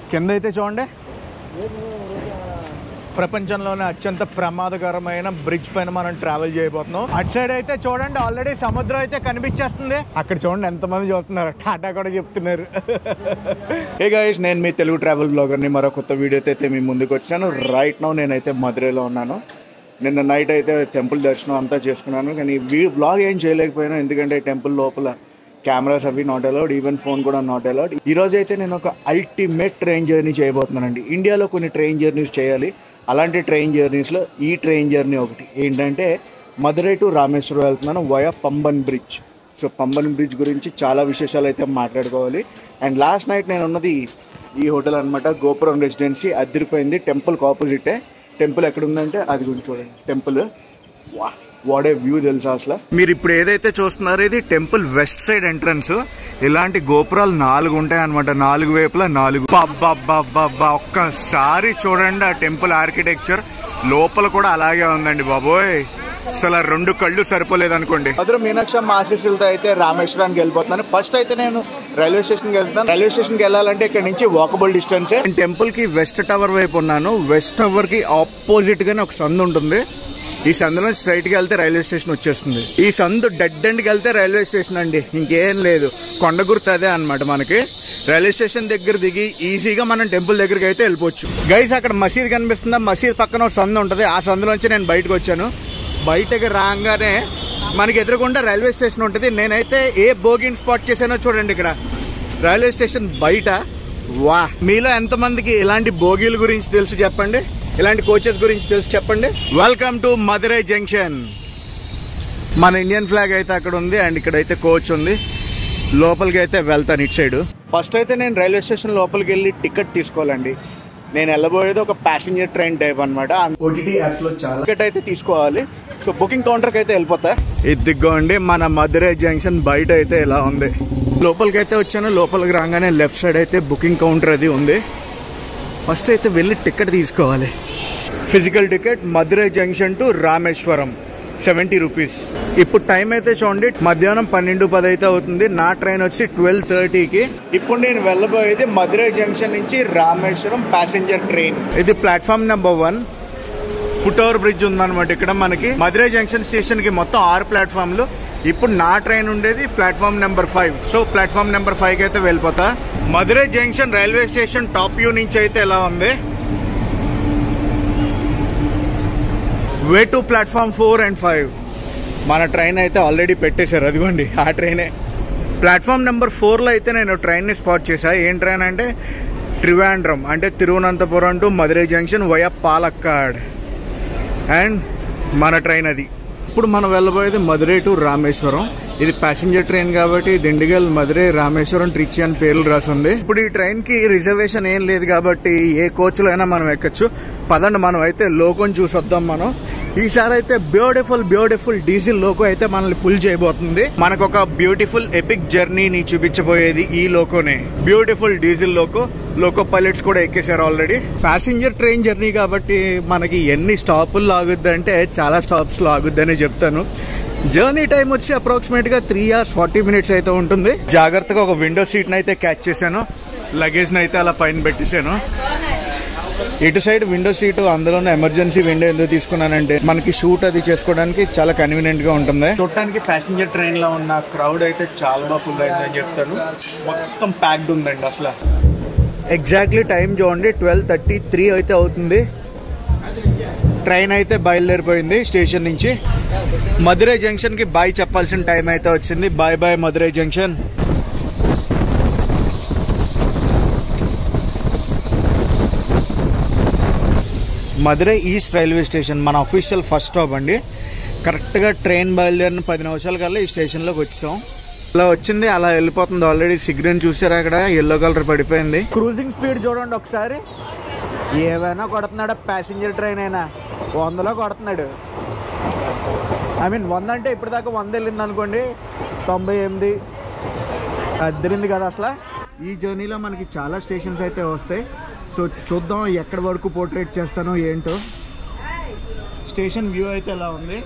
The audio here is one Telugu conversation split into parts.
కింద అయితే చూడండి ప్రపంచంలోనే అత్యంత ప్రమాదకరమైన బ్రిడ్జ్ పైన మనం ట్రావెల్ చేయబోతున్నాం అటు సైడ్ అయితే చూడండి ఆల్రెడీ సముద్రం అయితే కనిపించేస్తుంది అక్కడ చూడండి ఎంతమంది చూస్తున్నారు టాటా కూడా చెప్తున్నారు ఏ గైస్ నేను మీ తెలుగు ట్రావెల్ బ్లాగర్ని మరో కొత్త వీడియోతో అయితే మీ ముందుకు వచ్చాను రైట్ నౌ నేనైతే మధురైలో ఉన్నాను నిన్న నైట్ అయితే టెంపుల్ దర్శనం అంతా చేసుకున్నాను కానీ వీ బ్లాగ్ ఏం చేయలేకపోయాను ఎందుకంటే టెంపుల్ లోపల కెమెరాస్ అవి నాట్ అలౌడ్ ఈవెన్ ఫోన్ కూడా నాట్ అలౌడ్ ఈ రోజు అయితే నేను ఒక అల్టిమేట్ ట్రైన్ జర్నీ చేయబోతున్నానండి ఇండియాలో కొన్ని ట్రైన్ జర్నీస్ చేయాలి అలాంటి ట్రైన్ జర్నీస్లో ఈ ట్రైన్ జర్నీ ఒకటి ఏంటంటే మదురై టు రామేశ్వరం వెళ్తున్నాను via Pamban bridge so Pamban bridge గురించి చాలా విశేషాలు అయితే మాట్లాడుకోవాలి అండ్ లాస్ట్ నైట్ నేను ఉన్నది ఈ హోటల్ అనమాట గోపురం రెసిడెన్సీ అదిరిపోయింది టెంపుల్కి ఆపోజిటే టెంపుల్ ఎక్కడ ఉందంటే అది గురించి చూడండి టెంపుల్ వా వాడే వ్యూ తెలుసా అసలు మీరు ఇప్పుడు ఏదైతే చూస్తున్నారో ఇది టెంపుల్ వెస్ట్ సైడ్ ఎంట్రన్స్ ఇలాంటి గోపురాలు నాలుగు ఉంటాయి అనమాట నాలుగు వైపులా నాలుగు బాబా ఒక్కసారి చూడండి ఆ టెంపుల్ ఆర్కిటెక్చర్ లోపల కూడా అలాగే ఉందండి బాబోయ్ అసలు ఆ రెండు కళ్ళు సరిపోలేదు అనుకోండి మధుర మీనాక్షమ్మ ఆశీస్సులతో అయితే రామేశ్వరానికి వెళ్ళిపోతున్నాను ఫస్ట్ అయితే నేను రైల్వే స్టేషన్కి వెళ్తాను రైల్వే స్టేషన్కి వెళ్ళాలంటే ఇక్కడ నుంచి వాకబుల్ డిస్టెన్స్ టెంపుల్ కి వెస్ట్ టవర్ వైపు ఉన్నాను వెస్ట్ టవర్ కి ఆపోజిట్ గానే ఒక సందు ఉంటుంది ఈ సందులో స్ట్రైట్ కి వెళ్తే రైల్వే స్టేషన్ వచ్చేస్తుంది ఈ సందు డెడ్ ఎండ్కి వెళ్తే రైల్వే స్టేషన్ అండి ఇంకేం లేదు కొండ గుర్తు అదే అనమాట మనకి రైల్వే స్టేషన్ దగ్గర దిగి ఈజీగా మనం టెంపుల్ దగ్గరికి అయితే వెళ్ళిపోవచ్చు గైస్ అక్కడ మసీద్ కనిపిస్తుందా మసీద్ పక్కన ఒక సందు ఉంటుంది ఆ సందులోంచి నేను బయటకు వచ్చాను బయటకి రాగానే మనకి ఎదురుకుండా రైల్వే స్టేషన్ ఉంటుంది నేనైతే ఏ బోగిని స్పాట్ చేశానో చూడండి ఇక్కడ రైల్వే స్టేషన్ బయట వా మీలో ఎంతమందికి ఇలాంటి బోగీల గురించి తెలుసు చెప్పండి ఇలాంటి కోచెస్ గురించి తెలుసు చెప్పండి వెల్కమ్ టు మదురై జంక్షన్ మన ఇండియన్ ఫ్లాగ్ అయితే అక్కడ ఉంది అండ్ ఇక్కడైతే కోచ్ ఉంది లోపలికి అయితే వెళ్తాను ఇటు సైడ్ ఫస్ట్ అయితే నేను రైల్వే స్టేషన్ లోపలికి వెళ్ళి టికెట్ తీసుకోవాలండి నేను వెళ్ళబోయేది ఒక ప్యాసింజర్ ట్రైన్ టైప్ అనమాట ఓటీటీ యాప్స్ లో చాలా టికెట్ అయితే తీసుకోవాలి సో బుకింగ్ కౌంటర్ కి అయితే వెళ్ళిపోతా ఇదిగోండి మన మధురై జంక్షన్ బయట అయితే ఇలా ఉంది లోపలికి అయితే వచ్చాను లోపలికి రాగానే లెఫ్ట్ సైడ్ అయితే బుకింగ్ కౌంటర్ అది ఉంది ఫస్ట్ అయితే వెళ్ళి టికెట్ తీసుకోవాలి physical ticket Madurai junction to Rameswaram seventy rupees ఇప్పుడు టైం అయితే చూడండి మధ్యాహ్నం పన్నెండు పది అయితే అవుతుంది నా ట్రైన్ వచ్చి ట్వెల్వ్ థర్టీకి ఇప్పుడు నేను వెళ్ళబోయేది మధురై జంక్షన్ నుంచి రామేశ్వరం ప్యాసింజర్ ట్రైన్ ఇది platform number one foot over bridge ఉందన్నమాట ఇక్కడ మనకి మధురై జంక్షన్ స్టేషన్ కి మొత్తం ఆరు ప్లాట్ఫామ్లు ఇప్పుడు నా ట్రైన్ ఉండేది platform number five so platform number five కి అయితే వెళ్ళిపోతా Madurai junction railway station top view నుంచి అయితే ఎలా ఉంది way to platform four and five మన ట్రైన్ అయితే ఆల్రెడీ పెట్టేశారు అదిగోండి ఆ ట్రైనే ప్లాట్ఫామ్ నెంబర్ ఫోర్లో అయితే నేను ట్రైన్ని స్పాట్ చేశా ఏం ట్రైన్ అంటే ట్రివాండ్రం అంటే Thiruvananthapuram to Madurai junction via Palakkad and మన ట్రైన్ అది ఇప్పుడు మనం వెళ్ళబోయేది మధురై టు రామేశ్వరం ఇది ప్యాసింజర్ ట్రైన్ కాబట్టి దిండిగల్ మధురై రామేశ్వరం ట్రిచి అని పేర్లు రాసింది ఇప్పుడు ఈ ట్రైన్ కి రిజర్వేషన్ ఏం లేదు కాబట్టి ఏ కోచ్ లో అయినా మనం ఎక్కచ్చు పదండి మనం అయితే లోకోని చూసొద్దాం మనం ఈసారి అయితే బ్యూటిఫుల్ బ్యూటిఫుల్ డీజిల్ లోకో అయితే మనల్ని పుల్ చేయబోతుంది మనకు ఒక బ్యూటిఫుల్ ఎపిక్ జర్నీని చూపించబోయేది ఈ లోకోనే beautiful diesel loco loco pilots కూడా ఎక్కేశారు ఆల్రెడీ ప్యాసింజర్ ట్రైన్ జర్నీ కాబట్టి మనకి ఎన్ని స్టాపులు లాగుద్ది అంటే చాలా స్టాప్స్ లాగుద్దని చెప్తాను జర్నీ టైం వచ్చి అప్రాక్సిమేట్ గా త్రీ అవర్స్ ఫార్టీ మినిట్స్ అయితే ఉంటుంది జాగ్రత్తగా ఒక విండో సీట్ అయితే క్యాచ్ చేశాను లగేజ్ అయితే అలా పైన పెట్టేశాను ఇటు సైడ్ విండో సీట్ అందులోనే ఎమర్జెన్సీ విండో ఎందుకు తీసుకున్నానంటే మనకి షూట్ అది చేసుకోవడానికి చాలా కన్వీనియంట్ గా ఉంటుంది చూడటానికి ప్యాసింజర్ ట్రైన్ లో ఉన్న క్రౌడ్ అయితే చాలా బాగా ఫుల్ అయిందని చెప్తాను మొత్తం ప్యాక్డ్ ఉందండి అసలు ఎగ్జాక్ట్లీ టైం చూడండి ట్వెల్వ్ థర్టీ త్రీ అయితే అవుతుంది ట్రైన్ అయితే బయలుదేరిపోయింది స్టేషన్ నుంచి మధురై జంక్షన్ కి బాయ్ చెప్పాల్సిన టైం అయితే వచ్చింది bye bye Madurai junction Madurai east railway station మన అఫీషియల్ ఫస్ట్ స్టాప్ అండి కరెక్ట్గా ట్రైన్ బయలుదేరిన పది నిమిషాల కల్లా ఈ స్టేషన్లోకి వచ్చాం అలా వచ్చింది అలా వెళ్ళిపోతుంది ఆల్రెడీ సిగ్నల్ చూసారు అక్కడ ఎల్లో కలర్ పడిపోయింది క్రూజింగ్ స్పీడ్ చూడండి ఒకసారి ఏవైనా కొడుతున్నాడా ప్యాసింజర్ ట్రైన్ అయినా వందలో కొడుతున్నాడు ఐ మీన్ వంద అంటే ఇప్పటిదాకా వంద వెళ్ళింది అనుకోండి తొంభై ఎనిమిది అద్దరింది కదా అసలు ఈ జర్నీలో మనకి చాలా స్టేషన్స్ అయితే వస్తాయి సో చూద్దాం ఎక్కడి వరకు పోర్ట్రేట్ చేస్తానో ఏంటో స్టేషన్ వ్యూ అయితే ఎలా ఉంది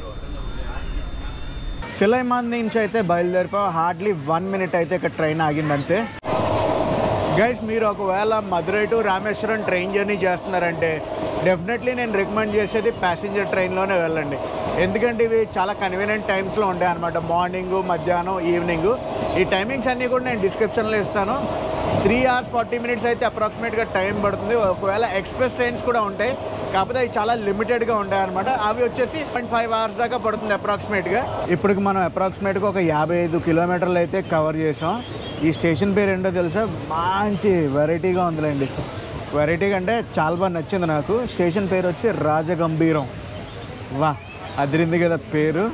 సిలైమాన్ నుంచి అయితే బయలుదేరిపో హార్డ్లీ వన్ మినిట్ అయితే ఇక్కడ ట్రైన్ ఆగింది అంతే గైస్ మీరు ఒకవేళ Madurai to Rameswaram train journey చేస్తున్నారంటే డెఫినెట్లీ నేను రికమెండ్ చేసేది ప్యాసింజర్ ట్రైన్లోనే వెళ్ళండి ఎందుకంటే ఇవి చాలా కన్వీనియంట్ టైమ్స్లో ఉంటాయి అనమాట మార్నింగ్ మధ్యాహ్నం ఈవినింగ్ ఈ టైమింగ్స్ అన్నీ కూడా నేను డిస్క్రిప్షన్లో ఇస్తాను త్రీ అవర్స్ ఫార్టీ మినిట్స్ అయితే అప్రాక్సిమేట్గా టైం పడుతుంది ఒకవేళ ఎక్స్ప్రెస్ ట్రైన్స్ కూడా ఉంటాయి కాకపోతే అవి చాలా లిమిటెడ్గా ఉంటాయి అనమాట అవి వచ్చేసి పాయింట్ ఫైవ్ అవర్స్ దాకా పడుతుంది అప్రాక్సిమేట్గా ఇప్పటికి మనం అప్రాక్సిమేట్గా ఒక యాభై ఐదు కిలోమీటర్లు అయితే కవర్ చేసాం ఈ స్టేషన్ పేరు ఏంటో తెలుసా మంచి వెరైటీగా ఉందిలేండి వెరైటీగా అంటే చాలా బాగా నచ్చింది నాకు స్టేషన్ పేరు వచ్చి రాజగంభీరం వా అదిరింది కదా పేరు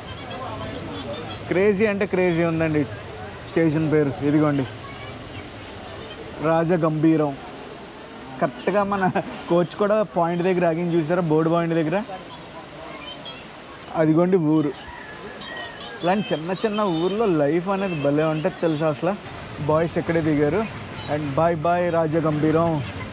క్రేజీ అంటే క్రేజీ ఉందండి స్టేషన్ పేరు ఇదిగోండి రాజగంభీరం కరెక్ట్గా మన కోచ్ కూడా పాయింట్ దగ్గర ఆగింది చూసారా బోర్డు పాయింట్ దగ్గర అదిగోండి ఊరు ఇలాంటి చిన్న చిన్న ఊర్లో లైఫ్ అనేది భలే ఉంటుంది తెలుసా అసలు బాయ్స్ ఎక్కడే దిగారు అండ్ బాయ్ బాయ్ రాజగంభీరం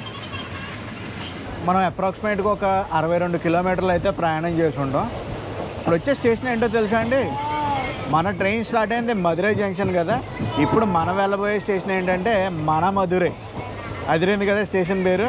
మనం అప్రాక్సిమేట్గా ఒక అరవై రెండు కిలోమీటర్లు అయితే ప్రయాణం చేసి ఉంటాం ఇప్పుడు వచ్చే స్టేషన్ ఏంటో తెలుసా అండి మన ట్రైన్ స్టార్ట్ అయింది మధురై జంక్షన్ కదా ఇప్పుడు మనం వెళ్ళబోయే స్టేషన్ ఏంటంటే మన మధురై అదిరింది కదా స్టేషన్ పేరు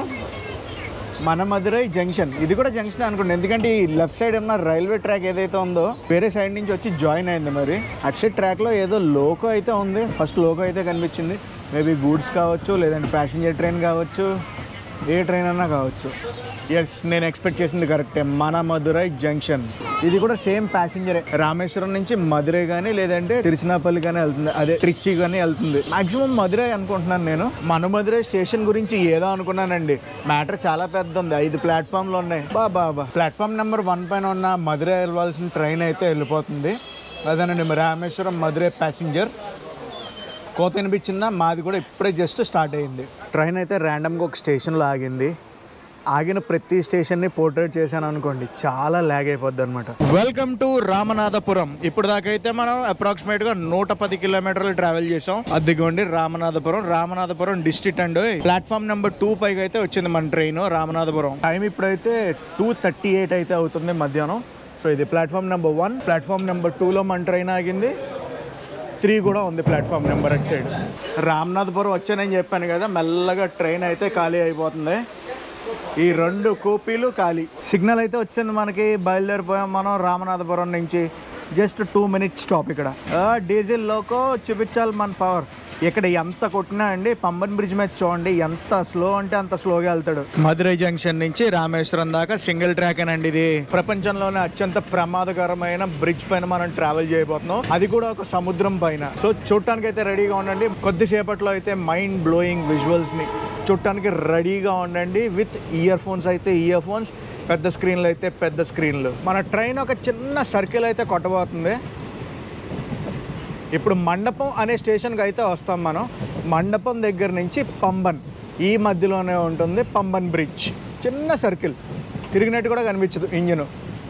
మన మధురై జంక్షన్ ఇది కూడా జంక్షన్ అనుకోండి ఎందుకంటే ఈ లెఫ్ట్ సైడ్ ఉన్న రైల్వే ట్రాక్ ఏదైతే ఉందో వేరే సైడ్ నుంచి వచ్చి జాయిన్ అయింది మరి అటు సైడ్ ట్రాక్లో ఏదో లోకో అయితే ఉంది ఫస్ట్ లోకో అయితే కనిపించింది మేబీ గూడ్స్ కావచ్చు లేదంటే ప్యాసింజర్ ట్రైన్ కావచ్చు ఏ ట్రైన్ అన్నా కావచ్చు ఎస్ నేను ఎక్స్పెక్ట్ చేసింది కరెక్టే మన మధురై జంక్షన్ ఇది కూడా సేమ్ ప్యాసింజరే రామేశ్వరం నుంచి మధురై కానీ లేదంటే తిరుచినాపల్లి కానీ వెళ్తుంది అదే ట్రిచి కానీ వెళ్తుంది మాక్సిమం మధురై అనుకుంటున్నాను నేను మన మధురై స్టేషన్ గురించి ఏదో అనుకున్నానండి మ్యాటర్ చాలా పెద్ద ఉంది ఐదు ప్లాట్ఫామ్లు ఉన్నాయి బా బా బా ప్లాట్ఫామ్ నెంబర్ వన్ పైన ఉన్న మధురై వెళ్ళవలసిన ట్రైన్ అయితే వెళ్ళిపోతుంది అదేనండి మరి రామేశ్వరం మధురై ప్యాసింజర్ కోత వినిపించిందా మాది కూడా ఇప్పుడే జస్ట్ స్టార్ట్ అయింది ట్రైన్ అయితే ర్యాండమ్గా ఒక స్టేషన్లో ఆగింది ఆగిన ప్రతి స్టేషన్ని పోర్ట్రేట్ చేశాను అనుకోండి చాలా ల్యాగ్ అయిపోద్ది అనమాట వెల్కమ్ టు రామనాథపురం ఇప్పుడు దాకా అయితే మనం అప్రాక్సిమేట్గా నూట పది కిలోమీటర్లు ట్రావెల్ చేసాం అదిగోండి రామనాథపురం రామనాథపురం డిస్ట్రిక్ట్ అండి ప్లాట్ఫామ్ నెంబర్ టూ పైకి అయితే వచ్చింది మన ట్రైన్ రామనాథపురం టైం ఇప్పుడైతే టూ థర్టీ ఎయిట్ అయితే అవుతుంది మధ్యాహ్నం సో ఇది platform number one platform number టూలో మన ట్రైన్ ఆగింది త్రీ కూడా ఉంది ప్లాట్ఫామ్ నెంబర్ అటు సైడ్ రామ్నాథ్పురం వచ్చానని చెప్పాను కదా మెల్లగా ట్రైన్ అయితే ఖాళీ అయిపోతుంది ఈ రెండు కూపీలు ఖాళీ సిగ్నల్ అయితే వచ్చింది మనకి బయలుదేరిపోయాం మనం రామనాథపురం నుంచి జస్ట్ టూ మినిట్స్ స్టాప్ ఇక్కడ ఆ, డీజిల్ లోకో చూపించాలి మన పవర్ ఇక్కడ ఎంత కొట్టినా అండి పంబన్ బ్రిడ్జ్ మీద చూడండి ఎంత స్లో అంటే అంత స్లోగా వెళ్తాడు మధురై జంక్షన్ నుంచి రామేశ్వరం దాకా సింగిల్ ట్రాక్ అండి ఇది ప్రపంచంలోనే అత్యంత ప్రమాదకరమైన బ్రిడ్జ్ పైన మనం ట్రావెల్ చేయబోతున్నాం అది కూడా ఒక సముద్రం పైన సో చూడటానికి అయితే రెడీగా ఉండండి కొద్దిసేపట్లో అయితే మైండ్ బ్లోయింగ్ విజువల్స్ ని చూడటానికి రెడీగా ఉండండి విత్ ఇయర్ ఫోన్స్ అయితే ఇయర్ ఫోన్స్ పెద్ద స్క్రీన్లు అయితే పెద్ద స్క్రీన్లు మన ట్రైన్ ఒక చిన్న సర్కిల్ అయితే కొట్టబోతుంది ఇప్పుడు మండపం అనే స్టేషన్కి అయితే వస్తాం మనం మండపం దగ్గర నుంచి పంబన్ ఈ మధ్యలోనే ఉంటుంది పంబన్ బ్రిడ్జ్ చిన్న సర్కిల్ తిరిగినట్టు కూడా కనిపించదు ఇంజిన్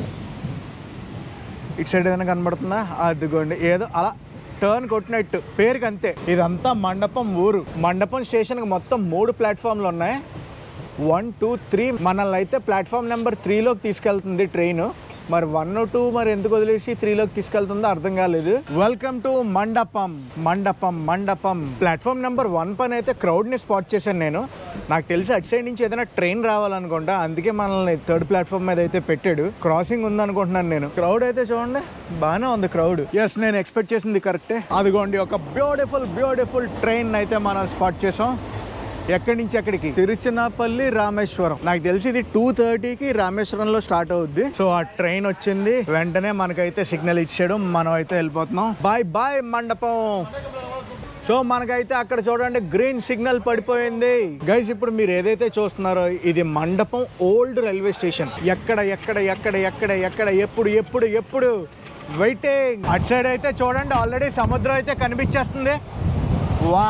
ఇటు సైడ్ ఏదైనా కనబడుతుందా అదిగోండి ఏదో అలా టర్న్ కొట్టినట్టు పేరుకి అంతే ఇదంతా మండపం ఊరు మండపం స్టేషన్కి మొత్తం మూడు ప్లాట్ఫామ్లు ఉన్నాయి వన్ టూ త్రీ మనల్ని అయితే ప్లాట్ఫామ్ నెంబర్ త్రీలోకి తీసుకెళ్తుంది ట్రైన్ మరి వన్ టూ మరి ఎందుకు వదిలేసి త్రీలోకి తీసుకెళ్తుందో అర్థం కాలేదు వెల్కమ్ టు మండపం మండపం మండపం ప్లాట్ఫామ్ నెంబర్ వన్ పైన అయితే క్రౌడ్ని స్పాట్ చేశాను నేను నాకు తెలిసి అటు సైడ్ నుంచి ఏదైనా ట్రైన్ రావాలనుకుంటా అందుకే మనల్ని థర్డ్ ప్లాట్ఫామ్ మీద అయితే పెట్టాడు క్రాసింగ్ ఉంది అనుకుంటున్నాను నేను క్రౌడ్ అయితే చూడండి బాగానే ఉంది క్రౌడ్ ఎస్ నేను ఎక్స్పెక్ట్ చేసింది కరెక్టే అదిగోండి ఒక బ్యూటిఫుల్ బ్యూటిఫుల్ ట్రైన్ అయితే మనం స్పాట్ చేసాం ఎక్కడి నుంచి ఎక్కడికి తిరుచినాపల్లి రామేశ్వరం నాకు తెలిసి ఇది టూ థర్టీకి రామేశ్వరంలో స్టార్ట్ అవుద్ది సో ఆ ట్రైన్ వచ్చింది వెంటనే మనకైతే సిగ్నల్ ఇచ్చాడు మనం అయితే వెళ్ళిపోతున్నాం బాయ్ బాయ్ మండపం సో మనకైతే అక్కడ చూడండి గ్రీన్ సిగ్నల్ పడిపోయింది గైస్ ఇప్పుడు మీరు ఏదైతే చూస్తున్నారో ఇది మండపం ఓల్డ్ రైల్వే స్టేషన్ ఎక్కడ ఎక్కడ ఎక్కడ ఎక్కడ ఎక్కడ ఎప్పుడు ఎప్పుడు ఎప్పుడు వెయిటింగ్ అటు సైడ్ అయితే చూడండి ఆల్రెడీ సముద్రం అయితే కనిపించేస్తుంది వా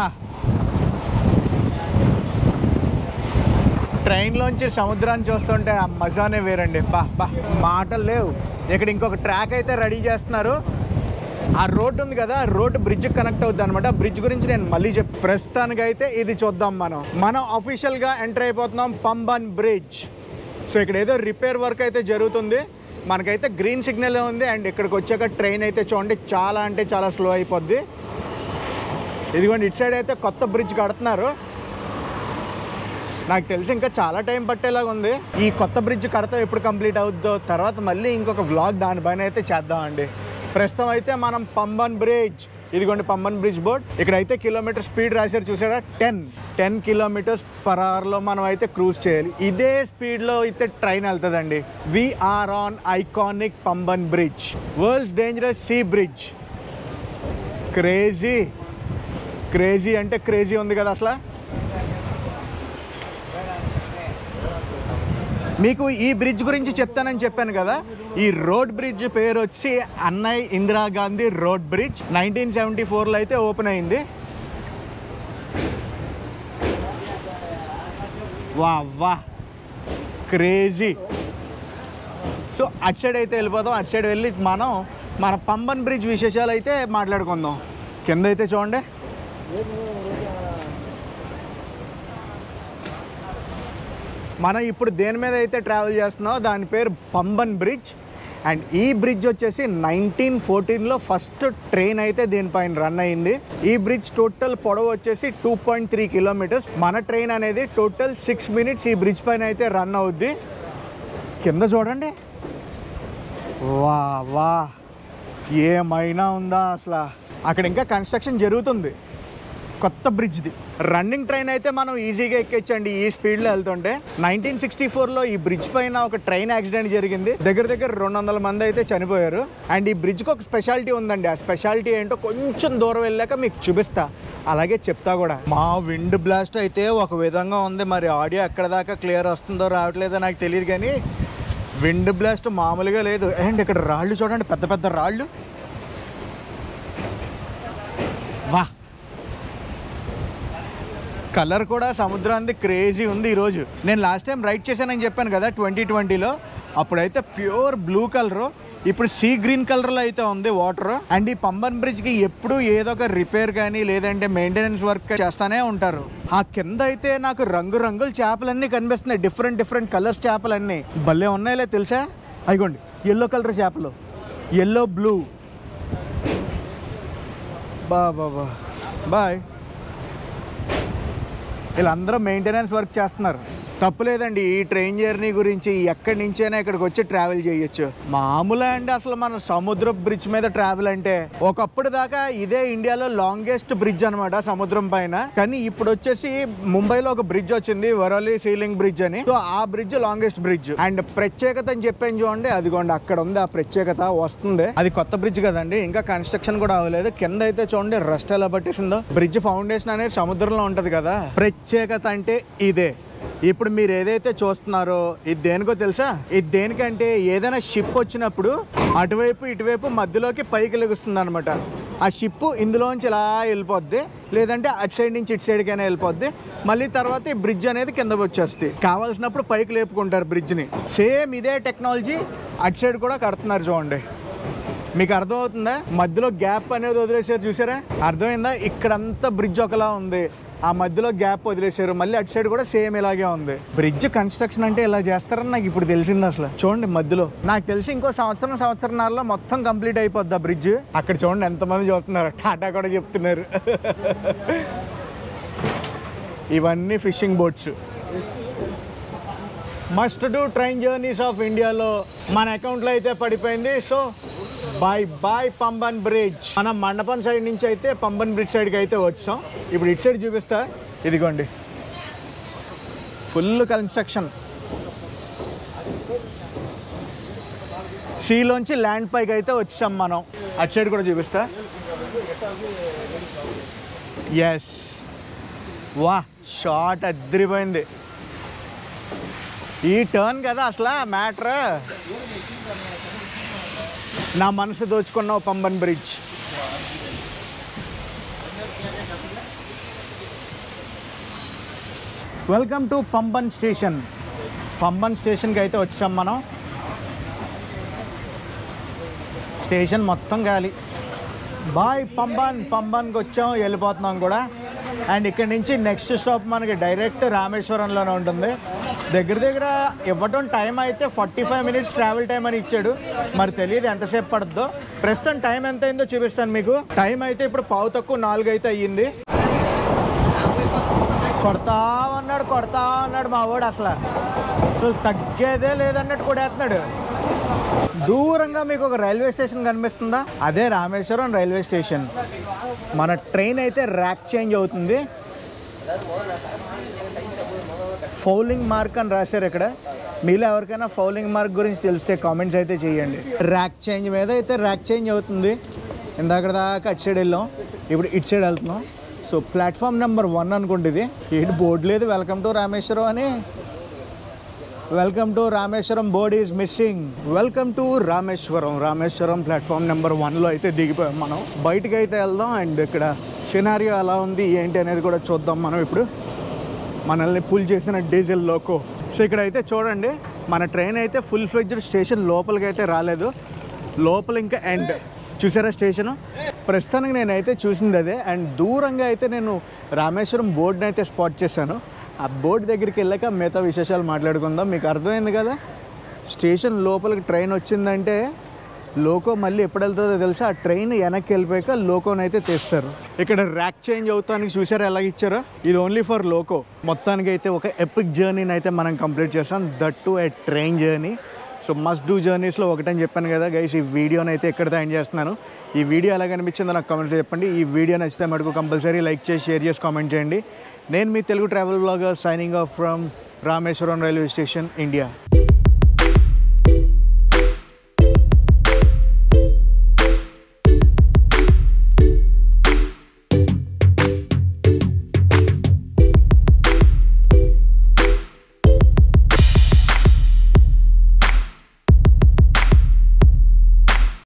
ట్రైన్లోంచి సముద్రాన్ని చూస్తుంటే ఆ మజానే వేరండి బా బా మాటలు లేవు ఇక్కడ ఇంకొక ట్రాక్ అయితే రెడీ చేస్తున్నారు ఆ రోడ్డు ఉంది కదా ఆ రోడ్డు బ్రిడ్జ్ కనెక్ట్ అవుద్ది అనమాట బ్రిడ్జ్ గురించి నేను మళ్ళీ చెప్పి ప్రస్తుతానికి అయితే ఇది చూద్దాం మనం మనం అఫీషియల్గా ఎంటర్ అయిపోతున్నాం పంబన్ బ్రిడ్జ్ సో ఇక్కడ ఏదో రిపేర్ వర్క్ అయితే జరుగుతుంది మనకైతే గ్రీన్ సిగ్నల్ ఉంది అండ్ ఇక్కడికి వచ్చాక ట్రైన్ అయితే చూడండి చాలా అంటే చాలా స్లో అయిపోద్ది ఇదిగోండి ఇటు సైడ్ అయితే కొత్త బ్రిడ్జ్ కడుతున్నారు నాకు తెలిసి ఇంకా చాలా టైం పట్టేలాగా ఉంది ఈ కొత్త బ్రిడ్జ్ కడతా ఎప్పుడు కంప్లీట్ అవుద్దో తర్వాత మళ్ళీ ఇంకొక వ్లాగ్ దానిపైన అయితే చేద్దామండి ప్రస్తుతం అయితే మనం పంబన్ బ్రిడ్జ్ ఇదిగోండి పంబన్ బ్రిడ్జ్ బోర్డ్ ఇక్కడైతే కిలోమీటర్ స్పీడ్ రాశారు చూసారా టెన్ టెన్ కిలోమీటర్స్ పర్ అవర్లో మనం అయితే క్రూజ్ చేయాలి ఇదే స్పీడ్లో అయితే ట్రైన్ వెళ్తుందండి we're on iconic Pamban bridge world's dangerous sea bridge crazy crazy అంటే క్రేజీ ఉంది కదా అసలు మీకు ఈ బ్రిడ్జ్ గురించి చెప్తానని చెప్పాను కదా ఈ రోడ్ బ్రిడ్జ్ పేరు వచ్చి అన్నయ్ Indira Gandhi road bridge nineteen seventy ఫోర్లో అయితే ఓపెన్ అయింది వా వా క్రేజీ సో అటు సైడ్ అయితే వెళ్ళిపోదాం అటు సైడ్ వెళ్ళి మనం మన పంబన్ బ్రిడ్జ్ విశేషాలు అయితే మాట్లాడుకుందాం కింద అయితే చూడండి మనం ఇప్పుడు దేని మీద అయితే ట్రావెల్ చేస్తున్నామో దాని పేరు పంబన్ బ్రిడ్జ్ అండ్ ఈ బ్రిడ్జ్ వచ్చేసి నైన్టీన్ ఫోర్టీన్లో ఫస్ట్ ట్రైన్ అయితే దీనిపైన రన్ అయింది ఈ బ్రిడ్జ్ టోటల్ పొడవు వచ్చేసి టూ పాయింట్ త్రీ కిలోమీటర్స్ మన ట్రైన్ అనేది టోటల్ సిక్స్ మినిట్స్ ఈ బ్రిడ్జ్ పైన అయితే రన్ అవుద్ది కింద చూడండి వా వా ఏమైనా ఉందా అసలు అక్కడ ఇంకా కన్స్ట్రక్షన్ జరుగుతుంది కొత్త బ్రిడ్జ్ది రన్నింగ్ ట్రైన్ అయితే మనం ఈజీగా ఎక్కొచ్చండి ఈ స్పీడ్లో వెళ్తుంటే నైన్టీన్ సిక్స్టీ ఫోర్లో ఈ బ్రిడ్జ్ పైన ఒక ట్రైన్ యాక్సిడెంట్ జరిగింది దగ్గర దగ్గర రెండు వందల మంది అయితే చనిపోయారు అండ్ ఈ బ్రిడ్జ్కి ఒక స్పెషాలిటీ ఉందండి ఆ స్పెషాలిటీ ఏంటో కొంచెం దూరం వెళ్ళాక మీకు చూపిస్తా అలాగే చెప్తా కూడా మా విండ్ బ్లాస్ట్ అయితే ఒక విధంగా ఉంది మరి ఆడియో ఎక్కడ దాకా క్లియర్ వస్తుందో రావట్లేదో నాకు తెలియదు కానీ విండ్ బ్లాస్ట్ మామూలుగా లేదు అండ్ ఇక్కడ రాళ్ళు చూడండి పెద్ద పెద్ద రాళ్ళు వా కలర్ కూడా సముద్రానికి క్రేజీ ఉంది ఈరోజు నేను లాస్ట్ టైం రైడ్ చేశానని చెప్పాను కదా ట్వంటీ ట్వంటీలో అప్పుడైతే ప్యూర్ బ్లూ కలర్ ఇప్పుడు సీ గ్రీన్ కలర్లో అయితే ఉంది వాటర్ అండ్ ఈ పంబన్ బ్రిడ్జ్కి ఎప్పుడు ఏదో ఒక రిపేర్ కానీ లేదంటే మెయింటెనెన్స్ వర్క్ చేస్తానే ఉంటారు ఆ కింద అయితే నాకు రంగు రంగుల చేపలన్నీ కనిపిస్తున్నాయి డిఫరెంట్ డిఫరెంట్ కలర్స్ చేపలన్నీ భలే ఉన్నాయిలే తెలుసా అయిగోండి ఎల్లో కలర్ చేపలు ఎల్లో బ్లూ బా బాబా బాయ్ వీళ్ళందరూ మెయింటెనెన్స్ వర్క్ చేస్తున్నారు తప్పులేదండి ఈ ట్రైన్ జర్నీ గురించి ఎక్కడి నుంచైనా ఇక్కడికి వచ్చి ట్రావెల్ చేయొచ్చు మామూలే అండి అసలు మన సముద్ర బ్రిడ్జ్ మీద ట్రావెల్ అంటే ఒకప్పుడు దాకా ఇదే ఇండియాలో లాంగెస్ట్ బ్రిడ్జ్ అనమాట సముద్రం పైన కానీ ఇప్పుడు వచ్చేసి ముంబైలో ఒక బ్రిడ్జ్ వచ్చింది వరోలి సీలింగ్ బ్రిడ్జ్ అని సో ఆ బ్రిడ్జ్ లాంగెస్ట్ బ్రిడ్జ్ అండ్ ప్రత్యేకత అని చెప్పాను చూడండి అదిగోండి అక్కడ ఉంది ఆ ప్రత్యేకత వస్తుంది అది కొత్త బ్రిడ్జ్ కదండి ఇంకా కన్స్ట్రక్షన్ కూడా అవ్వలేదు కింద అయితే చూడండి రస్ట్ ఎలా పట్టేసిందో బ్రిడ్జ్ ఫౌండేషన్ అనేది సముద్రంలో ఉంటది కదా ప్రత్యేకత అంటే ఇదే ఇప్పుడు మీరు ఏదైతే చూస్తున్నారో ఇది దేనికో తెలుసా ఇది దేనికంటే ఏదైనా షిప్ వచ్చినప్పుడు అటువైపు ఇటువైపు మధ్యలోకి పైకి లెగుస్తుంది అనమాట ఆ షిప్ ఇందులోంచి ఇలా వెళ్ళిపోద్ది లేదంటే అటు సైడ్ నుంచి ఇటు సైడ్కైనా వెళ్ళిపోద్ది మళ్ళీ తర్వాత ఈ బ్రిడ్జ్ అనేది కిందకి వచ్చేస్తుంది కావాల్సినప్పుడు పైకి లేపుకుంటారు బ్రిడ్జ్ని సేమ్ ఇదే టెక్నాలజీ అటు సైడ్ కూడా కడుతున్నారు చూడండి మీకు అర్థమవుతుందా మధ్యలో గ్యాప్ అనేది వదిలేశారు చూసారా అర్థమైందా ఇక్కడంతా బ్రిడ్జ్ ఒకలా ఉంది ఆ మధ్యలో గ్యాప్ వదిలేశారు మళ్ళీ అటు సైడ్ కూడా సేమ్ ఇలాగే ఉంది బ్రిడ్జ్ కన్స్ట్రక్షన్ అంటే ఇలా చేస్తారని నాకు ఇప్పుడు తెలిసింది అసలు చూడండి మధ్యలో నాకు తెలిసి ఇంకో సంవత్సరం సంవత్సరాల్లో మొత్తం కంప్లీట్ అయిపోద్ది ఆ బ్రిడ్జ్ అక్కడ చూడండి ఎంతమంది చూస్తున్నారు టాటా కూడా చెప్తున్నారు ఇవన్నీ fishing boats must do train journeys of ఇండియాలో మన అకౌంట్లో అయితే పడిపోయింది so bye bye Pamban bridge మనం మండపం సైడ్ నుంచి అయితే పంబన్ బ్రిడ్జ్ సైడ్కి అయితే వచ్చాం ఇప్పుడు ఇటు సైడ్ చూపిస్తా ఇదిగోండి ఫుల్ కన్స్ట్రక్షన్ సీలోంచి ల్యాండ్ పైకి అయితే వచ్చాం మనం అటు సైడ్ కూడా చూపిస్తా ఎస్ వా షార్ట్ అద్దరిపోయింది ఈ టర్న్ కదా అసలు మ్యాటర్ నా మనసు దోచుకున్న ఓ Pamban bridge welcome to Pamban station Pamban స్టేషన్కి అయితే వచ్చాం మనం స్టేషన్ మొత్తం గాలి బాయ్ పంబన్ పంబన్కి వచ్చాం వెళ్ళిపోతున్నాం కూడా అండ్ ఇక్కడ నుంచి నెక్స్ట్ స్టాప్ మనకి డైరెక్ట్ రామేశ్వరంలోనే ఉంటుంది దగ్గర దగ్గర ఇవ్వటం టైం అయితే forty five minutes travel time అని ఇచ్చాడు మరి తెలియదు ఎంతసేపు పడుతుందో ప్రస్తుతం టైం ఎంత అయిందో చూపిస్తాను మీకు టైం అయితే ఇప్పుడు పావు తక్కువ నాలుగు అయితే అయ్యింది కొడతా అన్నాడు కొడతా అన్నాడు మా వాడు అసలు అసలు తగ్గేదే లేదన్నట్టు కొడేస్తున్నాడు దూరంగా మీకు ఒక రైల్వే స్టేషన్ కనిపిస్తుందా అదే రామేశ్వరం రైల్వే స్టేషన్ మన ట్రైన్ అయితే ర్యాక్ చేంజ్ అవుతుంది ఫౌలింగ్ మార్క్ అని రాశారు ఇక్కడ మీలో ఎవరికైనా ఫౌలింగ్ మార్క్ గురించి తెలిస్తే కామెంట్స్ అయితే చేయండి ర్యాక్ చేంజ్ మీద అయితే ర్యాక్ చేంజ్ అవుతుంది ఇందాక దాకా అటు సైడ్ వెళ్ళాం ఇప్పుడు ఇటు సైడ్ వెళ్తున్నాం సో ప్లాట్ఫామ్ నెంబర్ వన్ అనుకుంటే ఇది ఏంటి బోర్డు లేదు వెల్కమ్ టు రామేశ్వరం అని welcome to Rameswaram board is missing welcome to Rameswaram Rameswaram platform number వన్లో అయితే దిగిపోయాం మనం బయటికి అయితే వెళ్దాం అండ్ ఇక్కడ సినారియో ఎలా ఉంది ఏంటి అనేది కూడా చూద్దాం మనం ఇప్పుడు మనల్ని పుల్ చేసిన డీజిల్ లోకో సో ఇక్కడ అయితే చూడండి మన ట్రైన్ అయితే ఫుల్ ఫ్లెడ్జ్డ్ స్టేషన్ లోపలికి అయితే రాలేదు లోపల ఇంకా ఎండ్ చూసారా స్టేషను ప్రస్తుతానికి నేనైతే చూసింది అదే అండ్ దూరంగా అయితే నేను రామేశ్వరం బోర్డుని అయితే స్పాట్ చేశాను ఆ బోర్డు దగ్గరికి వెళ్ళాక మిగతా విశేషాలు మాట్లాడుకుందాం మీకు అర్థమైంది కదా స్టేషన్ లోపలికి ట్రైన్ వచ్చిందంటే లోకో మళ్ళీ ఎప్పుడు వెళ్తుందో తెలుసా ఆ ట్రైన్ వెనక్కి వెళ్ళిపోయాక లోకోని అయితే తెస్తారు ఇక్కడ ర్యాక్ చేంజ్ అవుతానికి చూసారా ఎలా ఇచ్చారో ఇది ఓన్లీ ఫర్ లోకో మొత్తానికి అయితే ఒక ఎపిక్ జర్నీని అయితే మనం కంప్లీట్ చేస్తాం that to a train journey so must do జర్నీస్లో ఒకటని చెప్పాను కదా గైస్ ఈ వీడియోని అయితే ఎక్కడితో ఎండ్ చేస్తున్నాను ఈ వీడియో ఎలా కనిపించిందో నాకు కామెంట్లో చెప్పండి ఈ వీడియో నచ్చితే మటుకు కంపల్సరీ లైక్ చేసి షేర్ చేసి కామెంట్ చేయండి నేను మీ Telugu travel blogger signing off from Rameswaram railway station India